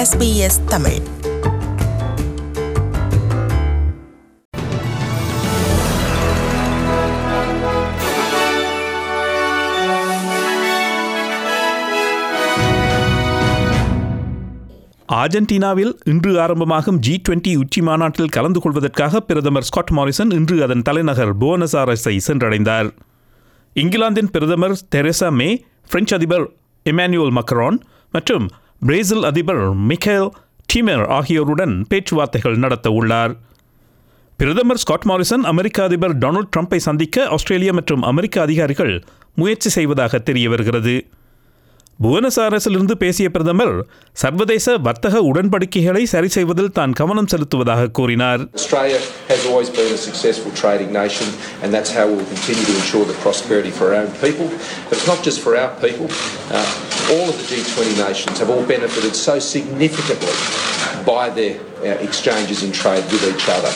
SBS Tamil ஆர்ஜென்டினாவில் இன்று ஆரம்பமாகும் G twenty உச்சி மாநாட்டில் கலந்து கொள்வதற்காக பிரதமர் ஸ்காட் மாரிசன் இன்று அதன் தலைநகர் புவனஸ் ஆரஸை சென்றடைந்தார் இங்கிலாந்தின் பிரதமர் தெரேசா மே பிரெஞ்சு அதிபர் எமானுவல் மக்ரான் மற்றும் பிரேசில் அதிபர் மிக்கேல் டீமர் ஆகியோருடன் பேச்சுவார்த்தைகள் நடத்த உள்ளார் பிரதமர் ஸ்காட் மாரிசன் அமெரிக்க அதிபர் டொனால்ட் ட்ரம்பை சந்திக்க ஆஸ்திரேலியா மற்றும் அமெரிக்க அதிகாரிகள் முயற்சி செய்வதாக தெரிய வருகிறது புவனஸ் ஆரஸிலிருந்து பேசிய பிரதமர் சர்வதேச வர்த்தக உடன்படிக்கைகளை சரி செய்வதில் தான் கவனம் செலுத்துவதாக கூறினார் Australia has always been a successful trading nation, and that's how we'll continue to ensure the prosperity for our own people. But it's not just for our people. Uh, all of the G20 nations have all benefited so significantly by their uh, exchanges in trade with each other.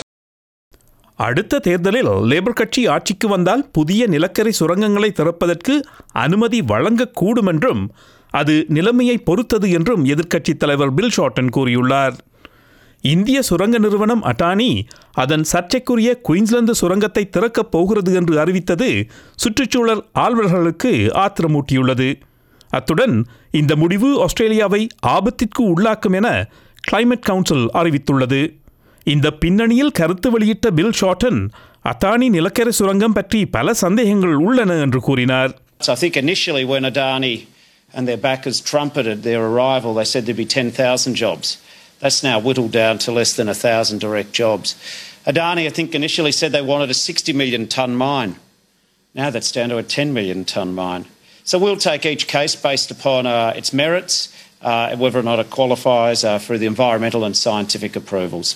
அடுத்த தேர்தலில் labour கட்சி ஆட்சிக்கு வந்தால் புதிய நிலக்கரி சுரங்கங்களை திறப்பதற்கு அனுமதி வழங்கக்கூடும் என்றும் அது நிலைமையை பொறுத்தது என்றும் எதிர்க்கட்சித் தலைவர் பில் ஷார்டன் கூறியுள்ளார் இந்திய சுரங்க நிறுவனம் அட்டானி அதன் சர்ச்சைக்குரிய குயின்ஸ்லாந்து சுரங்கத்தை திறக்கப் போகிறது என்று அறிவித்தது சுற்றுச்சூழல் ஆர்வலர்களுக்கு ஆத்திரமூட்டியுள்ளது அத்துடன் இந்த முடிவு ஆஸ்திரேலியாவை ஆபத்திற்கு உள்ளாக்கும் என கிளைமேட் கவுன்சில் அறிவித்துள்ளது இந்த பின்னணியில் கருத்து வெளியிட்ட பில் ஷார்டன் அத்தானி நிலக்கரி சுரங்கம் பற்றி பல சந்தேகங்கள் உள்ளன என்று கூறினார் So I think initially when Adani and their backers trumpeted their arrival, they said there'd be 10,000 jobs. That's now whittled down to less than 1,000 direct jobs. Adani, I think, initially said they wanted a 60 million tonne mine. Now that's down to a 10 million tonne mine. So we'll take each case based upon uh, its merits, uh, and whether or not it qualifies uh, for the environmental and scientific approvals.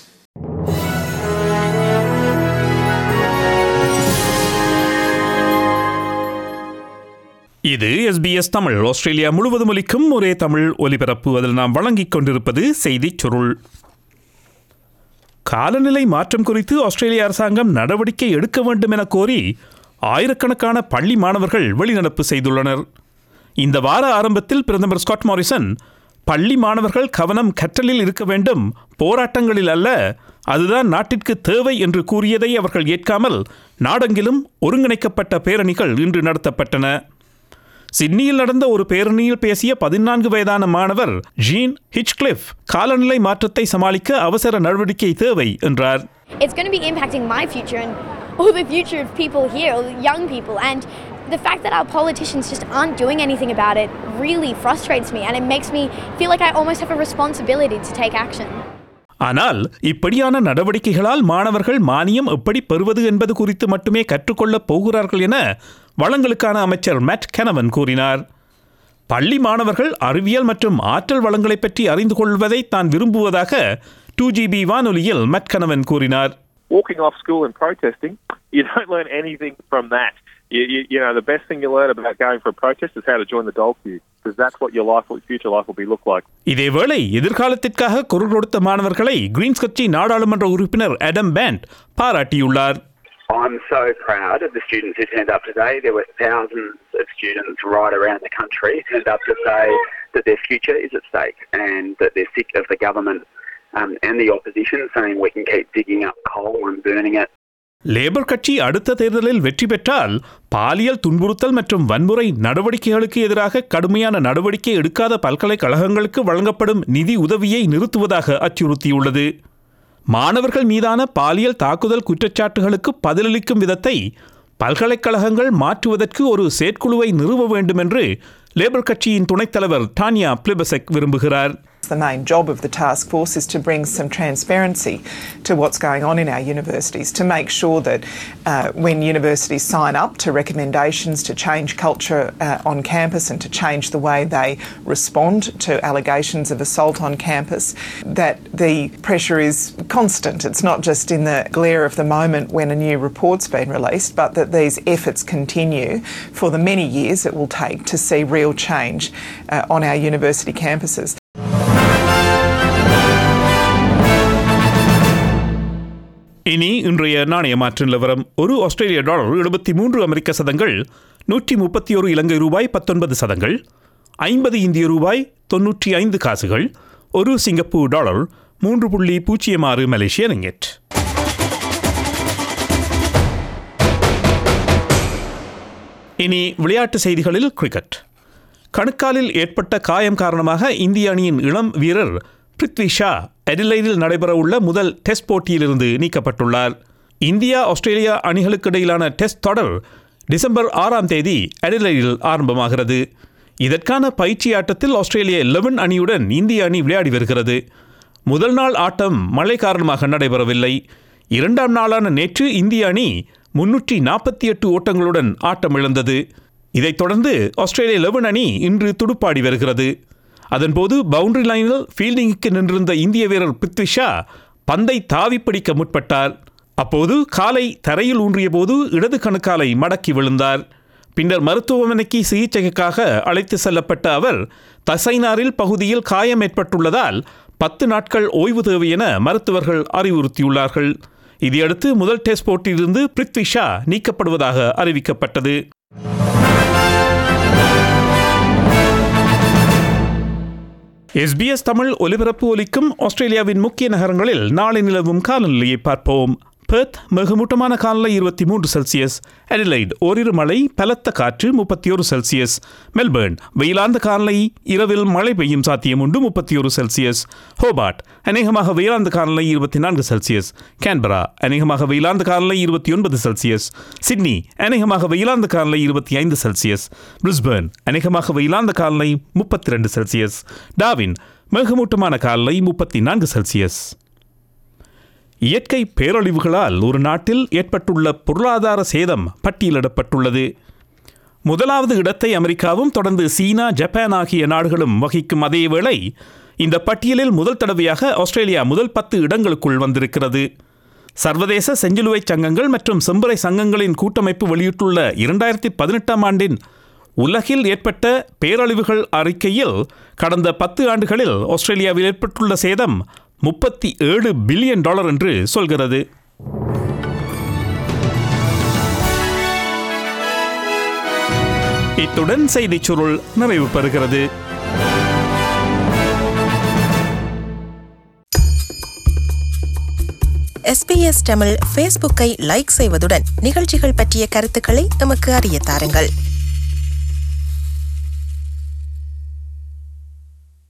இது SBS Tamil Australia முழுவதும் ஒலிக்கும் ஒரே தமிழ் ஒலிபரப்பு அதில் நாம் வழங்கிக் கொண்டிருப்பது செய்திச் சுருள் காலநிலை மாற்றம் குறித்து ஆஸ்திரேலிய அரசாங்கம் நடவடிக்கை எடுக்க வேண்டும் என கோரி ஆயிரக்கணக்கான பள்ளி மாணவர்கள் வெளிநடப்பு செய்துள்ளனர் இந்த வார ஆரம்பத்தில் பிரதமர் ஸ்காட் மாரிசன் பள்ளி மாணவர்கள் கவனம் கற்றலில் இருக்க வேண்டும் போராட்டங்களில் அல்ல அதுதான் நாட்டிற்கு தேவை என்று கூறியதை அவர்கள் ஏற்காமல் நாடெங்கிலும் ஒருங்கிணைக்கப்பட்ட பேரணிகள் இன்று நடத்தப்பட்டன சிட்னியில் நடந்த ஒரு பேரணியில் பேசிய பதினான்கு வயதான மாணவர் ஜீன் ஹிச்கிளிஃப் காலநிலை மாற்றத்தை சமாளிக்க அவசர நடவடிக்கை தேவை என்றார் it's going to be impacting my future and all the future of people here, all the young people. And the fact that our politicians just aren't doing anything about it really frustrates me and it makes me feel like I almost have a responsibility to take action. ஆனால் இப்படியான நடவடிக்கைகளால் மாணவர்கள் மானியம் எப்படி பெறுவது என்பது குறித்து மட்டுமே கற்றுக்கொள்ளப் போகிறார்கள் என வளங்களுக்கான அமைச்சர் மேட் கெனவன் கூறினார் பள்ளி மாணவர்கள் அறிவியல் மற்றும் ஆற்றல் வளங்களை பற்றி அறிந்து கொள்வதை தான் விரும்புவதாக டூ ஜிபி வானொலியில் மேட் கெனவன் கூறினார் walking off school and protesting, you don't learn anything from that. You, you, you know, the best thing you learn about going for a protest is how to join the dog queue, because that's what your life, what future life will be look like. இதேவேளை எதிர்காலத்திற்காக குரல் கொடுத்த மாணவர்களை Green's கட்சி நாடாளுமன்ற உறுப்பினர் அடம் pant பாராட்டியுள்ளார் I'm so proud of the students who turned up today. There were thousands of students right around the country who turned up to say that their future is at stake and that they're sick of the government um, and the opposition saying we can keep digging up coal and burning it. Labor கட்சி அடுத்த தேர்தலில் வெற்றி பெற்றால் பாலியல் துன்புறுத்தல் மற்றும் வன்முறை நடவடிக்கைகளுக்கு எதிராக கடுமையான நடவடிக்கை எடுக்காத பல்கலைக்கழகங்களுக்கு வழங்கப்படும் நிதி உதவியை நிறுத்துவதாக அச்சுறுத்தியுள்ளது மாணவர்கள் மீதான பாலியல் தாக்குதல் குற்றச்சாட்டுகளுக்கு பதிலளிக்கும் விதத்தை பல்கலைக்கழகங்கள் மாற்றுவதற்கு ஒரு செயற்குழுவை நிறுவ வேண்டும் என்று லேபர் கட்சியின் துணைத் தலைவர் டானியா பிளிபசெக் விரும்புகிறார் The main job of the task force is to bring some transparency to what's going on in our universities, to make sure that uh, when universities sign up to recommendations to change culture uh, on campus and to change the way they respond to allegations of assault on campus, that the pressure is constant. It's not just in the glare of the moment when a new report's been released, but that these efforts continue for the many years it will take to see real change uh, on our university campuses. இனி இன்றைய நாணய மாற்று நிலவரம் ஒரு ஆஸ்திரேலிய dollar எழுபத்தி மூன்று அமெரிக்க சதங்கள் நூற்றி முப்பத்தி ஒரு இலங்கை ரூபாய் பத்தொன்பது சதங்கள் ஐம்பது இந்திய ரூபாய் தொன்னூற்றி ஐந்து காசுகள் ஒரு சிங்கப்பூர் டாலர் மூன்று புள்ளி பூஜ்ஜியம் ஆறு மலேசிய ரிங்கெட் இனி விளையாட்டு செய்திகளில் கிரிக்கெட் கணுக்காலில் ஏற்பட்ட காயம் காரணமாக இந்திய அணியின் இளம் வீரர் பிருத்வி ஷா அடிலைடில் நடைபெறவுள்ள முதல் டெஸ்ட் போட்டியிலிருந்து நீக்கப்பட்டுள்ளார் இந்தியா ஆஸ்திரேலியா அணிகளுக்கு இடையிலான டெஸ்ட் தொடர் டிசம்பர் ஆறாம் தேதி அடிலைடில் ஆரம்பமாகிறது இதற்கான பயிற்சி ஆட்டத்தில் ஆஸ்திரேலிய லெவன் அணியுடன் இந்திய அணி விளையாடி வருகிறது முதல் நாள் ஆட்டம் மழை காரணமாக நடைபெறவில்லை இரண்டாம் நாளான நேற்று இந்திய அணி முன்னூற்றி நாற்பத்தி எட்டு ஓட்டங்களுடன் ஆட்டம் இழந்தது இதைத் தொடர்ந்து ஆஸ்திரேலிய லெவன் அணி இன்று துடுப்பாடி வருகிறது அதன்போது பவுண்டரி லைனில் ஃபீல்டிங்குக்கு நின்றிருந்த இந்திய வீரர் பிருத்வி ஷா பந்தை தாவி பிடிக்க முற்பட்டார் அப்போது காலை தரையில் ஊன்றிய போது இடது கணுக்காலை மடக்கி விழுந்தார் பின்னர் மருத்துவமனைக்கு சிகிச்சைக்காக அழைத்து செல்லப்பட்ட அவர் தசைநாரில் பகுதியில் காயம் ஏற்பட்டுள்ளதால் பத்து நாட்கள் ஓய்வு தேவை என மருத்துவர்கள் அறிவுறுத்தியுள்ளார்கள் இதையடுத்து முதல் டெஸ்ட் போட்டியிலிருந்து பிருத்வி ஷா நீக்கப்படுவதாக அறிவிக்கப்பட்டது எஸ்பிஎஸ் தமிழ் ஒலிபரப்பு ஒலிக்கும் ஆஸ்திரேலியாவின் முக்கிய நகரங்களில் நாளை நிலவும் காலநிலையை பார்ப்போம் பெர்த் மிகமூட்டமான காலநிலை இருபத்தி மூன்று செல்சியஸ் அடிலைட் ஓரிரு மழை பலத்த காற்று முப்பத்தி ஒரு செல்சியஸ் மெல்பர்ன் வெயிலார்ந்த காலநிலை இரவில் மழை பெய்யும் சாத்தியம் உண்டு முப்பத்தி ஒரு செல்சியஸ் ஹோபார்ட் அநேகமாக வெயிலார்ந்த காலநிலை இருபத்தி நான்கு செல்சியஸ் கேன்பரா அநேகமாக வெயிலார்ந்த காலநிலை இருபத்தி ஒன்பது செல்சியஸ் சிட்னி அநேகமாக வெயிலார்ந்த காலநிலை இருபத்தி ஐந்து செல்சியஸ் பிரிஸ்பர்ன் அநேகமாக வெயிலார்ந்த காலநிலை முப்பத்தி ரெண்டு செல்சியஸ் டாவின் மேகமூட்டமான காலநிலை முப்பத்தி நான்கு செல்சியஸ் இயற்கை பேரழிவுகளால் ஒரு நாட்டில் ஏற்பட்டுள்ள பொருளாதார சேதம் பட்டியலிடப்பட்டுள்ளது முதலாவது இடத்தை அமெரிக்காவும் தொடர்ந்து சீனா ஜப்பான் ஆகிய நாடுகளும் வகிக்கும் அதே வேளை இந்த பட்டியலில் முதல் தடவையாக ஆஸ்திரேலியா முதல் பத்து இடங்களுக்குள் வந்திருக்கிறது சர்வதேச செஞ்சிலுவை சங்கங்கள் மற்றும் செம்பறை சங்கங்களின் கூட்டமைப்பு வெளியிட்டுள்ள இரண்டாயிரத்தி பதினெட்டாம் ஆண்டின் உலகில் ஏற்பட்ட பேரழிவுகள் அறிக்கையில் கடந்த பத்து ஆண்டுகளில் ஆஸ்திரேலியாவில் ஏற்பட்டுள்ள சேதம் முப்பத்தி ஏழு பில்லியன் டாலர் என்று சொல்கிறது இத்துடன் செய்திச் சுருள் நிறைவு பெறுகிறது எஸ்பிஎஸ் தமிழ் ஃபேஸ்புக்கை லைக் செய்வதுடன் நிகழ்ச்சிகள் பற்றிய கருத்துக்களை எமக்கு அறிய தாருங்கள்